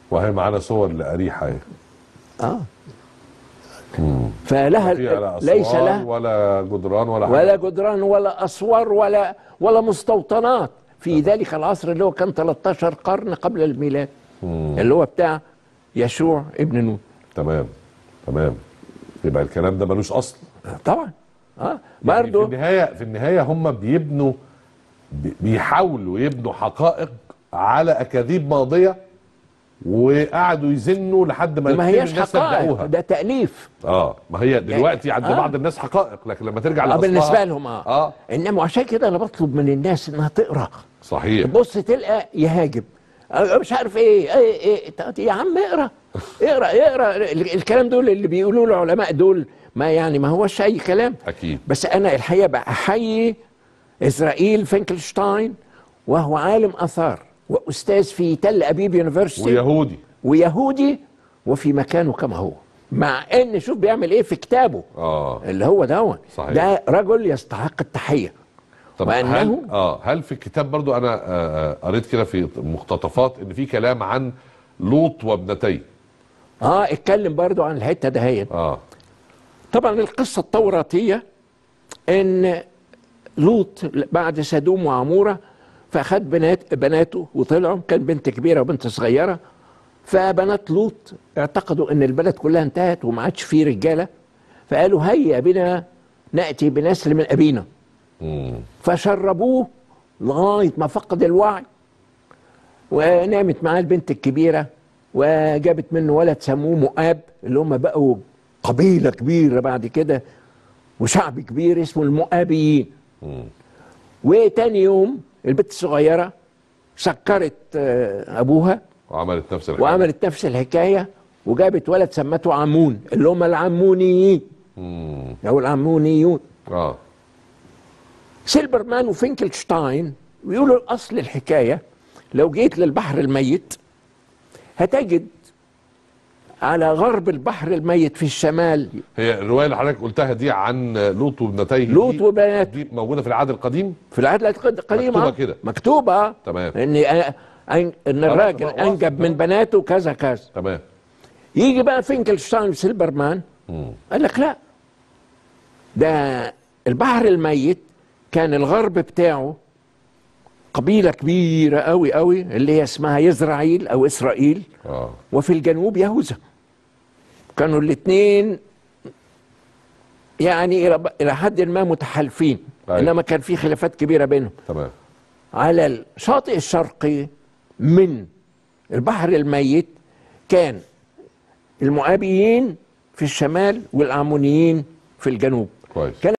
وهي معانا صور لأريحة اهي اه فلها فيها لا ليس أسوار لها ولا جدران ولا حاجة ولا جدران ولا اسوار ولا ولا مستوطنات في ذلك العصر اللي هو كان 13 قرن قبل الميلاد اللي هو بتاع يشوع ابن نون تمام تمام يبقى الكلام ده ملوش أصل طبعا اه يعني في برضه النهاية في النهاية هم بيبنوا بي- بيحاولوا يبنوا حقائق على أكاذيب ماضية وقعدوا يزنوا لحد ما ما كتير هياش الناس حقائق صدقوها ده تأليف اه ما هي دلوقتي عند آه. بعض الناس حقائق لكن لما ترجع آه لأصلها بالنسبه لهم اه, اه انما عشان كده انا بطلب من الناس انها تقرا صحيح تبص تلقى يهاجم آه، مش عارف ايه ايه ايه طب يا عم اقرا اقرا اقرا ال- الكلام دول اللي بيقولوه العلماء دول ما يعني ما هوش اي كلام أكيد بس انا الحقيقه بحيي اسرائيل فينكلشتاين وهو عالم اثار واستاذ في تل ابيب يونيفرسيتي ويهودي ويهودي وفي مكانه كما هو مع ان شوف بيعمل ايه في كتابه اه اللي هو دون صحيح. ده رجل يستحق التحيه طب وأنه- هل اه هل في الكتاب برضو انا آه آه، قريت كده في مقتطفات ان في كلام عن لوط وابنتيه اه اتكلم برضو عن الحته دهيت اه طبعا القصه التوراتيه ان لوط بعد سدوم وعموره فاخد بنات بناته وطلعوا كان بنت كبيره وبنت صغيره فبنات لوط اعتقدوا ان البلد كلها انتهت وما عادش فيه رجاله فقالوا هيا بنا ناتي بنسل من ابينا مم. فشربوه لغايه ما فقد الوعي ونامت معاه البنت الكبيره وجابت منه ولد سموه مؤاب اللي هم بقوا قبيله كبيره بعد كده وشعب كبير اسمه المؤابيين مم. وتاني يوم البنت الصغيره سكرت آه، ابوها وعملت نفس الحاجه وعملت نفس الحكايه وجابت ولد سمته عمون اللي هم العمونيين مم. او العمونيون اه سيلبرمان وفينكلشتاين بيقولوا اصل الحكايه لو جيت للبحر الميت هتجد على غرب البحر الميت في الشمال هي الروايه اللي حضرتك قلتها دي عن لوط وابنتيه لوط دي- وبنات دي موجوده في العهد القديم في العهد القديم مكتوبة آه. كده. مكتوبه تمام. ان آه، ان إن الراجل واضح. انجب من بناته كذا كذا تمام يجي بقى فينكلشتاين وسيلبرمان مم. قال لك لا ده البحر الميت كان الغرب بتاعه قبيله كبيره قوي قوي اللي هي اسمها يزرعيل او اسرائيل اه وفي الجنوب يهوذا كانوا الاثنين يعني الى الى حد ما متحالفين أيوة. انما كان في خلافات كبيره بينهم تمام على الشاطئ الشرقي من البحر الميت كان المؤابيين في الشمال والعمونيين في الجنوب كويس كان